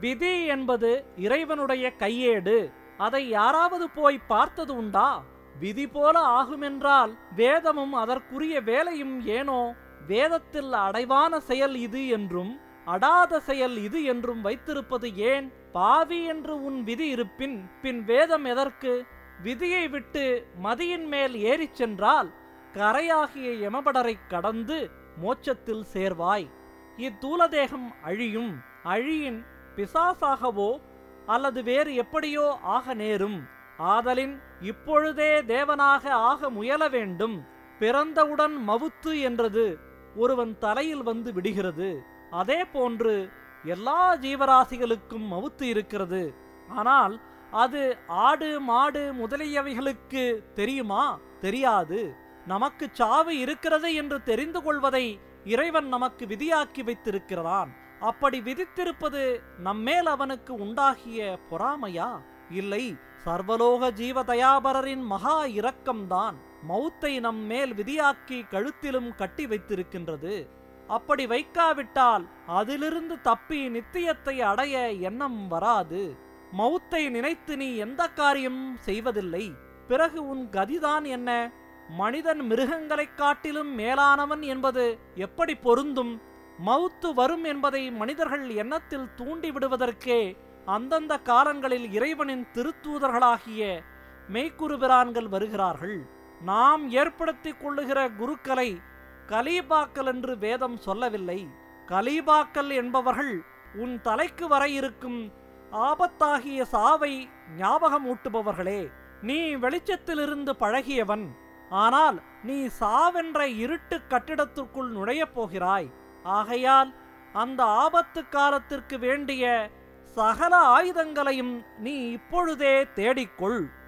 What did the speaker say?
விதி என்பது இறைவனுடைய கையேடு அதை யாராவது போய் பார்த்தது உண்டா விதி போல ஆகுமென்றால் வேதமும் அதற்குரிய வேலையும் ஏனோ வேதத்தில் அடைவான செயல் இது என்றும் அடாத செயல் இது என்றும் வைத்திருப்பது ஏன் பாவி என்று உன் விதி இருப்பின் பின் வேதம் எதற்கு விதியை விட்டு மதியின் மேல் ஏறிச் சென்றால் கரையாகிய யமபடரைக் கடந்து மோட்சத்தில் சேர்வாய் இத்தூலதேகம் அழியும் அழியின் பிசாசாகவோ அல்லது வேறு எப்படியோ ஆக நேரும் ஆதலின் இப்பொழுதே தேவனாக ஆக முயல வேண்டும் பிறந்தவுடன் மவுத்து என்றது ஒருவன் தலையில் வந்து விடுகிறது அதே போன்று எல்லா ஜீவராசிகளுக்கும் மவுத்து இருக்கிறது ஆனால் அது ஆடு மாடு முதலியவைகளுக்கு தெரியுமா தெரியாது நமக்கு சாவு இருக்கிறது என்று தெரிந்து கொள்வதை இறைவன் நமக்கு விதியாக்கி வைத்திருக்கிறான் அப்படி விதித்திருப்பது நம்மேல் அவனுக்கு உண்டாகிய பொறாமையா இல்லை சர்வலோக ஜீவ தயாபரரின் மகா இரக்கம்தான் மௌத்தை நம் மேல் விதியாக்கி கழுத்திலும் கட்டி வைத்திருக்கின்றது அப்படி வைக்காவிட்டால் அதிலிருந்து தப்பி நித்தியத்தை அடைய எண்ணம் வராது மௌத்தை நினைத்து நீ எந்த காரியம் செய்வதில்லை பிறகு உன் கதிதான் என்ன மனிதன் மிருகங்களைக் காட்டிலும் மேலானவன் என்பது எப்படி பொருந்தும் மவுத்து வரும் என்பதை மனிதர்கள் எண்ணத்தில் தூண்டி விடுவதற்கே அந்தந்த காலங்களில் இறைவனின் திருத்தூதர்களாகிய மெய்க்குருபிரான்கள் வருகிறார்கள் நாம் ஏற்படுத்திக் கொள்ளுகிற குருக்களை கலீபாக்கல் என்று வேதம் சொல்லவில்லை கலீபாக்கல் என்பவர்கள் உன் தலைக்கு வர இருக்கும் ஆபத்தாகிய சாவை ஞாபகமூட்டுபவர்களே நீ வெளிச்சத்திலிருந்து பழகியவன் ஆனால் நீ சாவென்ற இருட்டு கட்டிடத்திற்குள் நுழையப் போகிறாய் ஆகையால் அந்த ஆபத்து காலத்திற்கு வேண்டிய சகல ஆயுதங்களையும் நீ இப்பொழுதே தேடிக்கொள்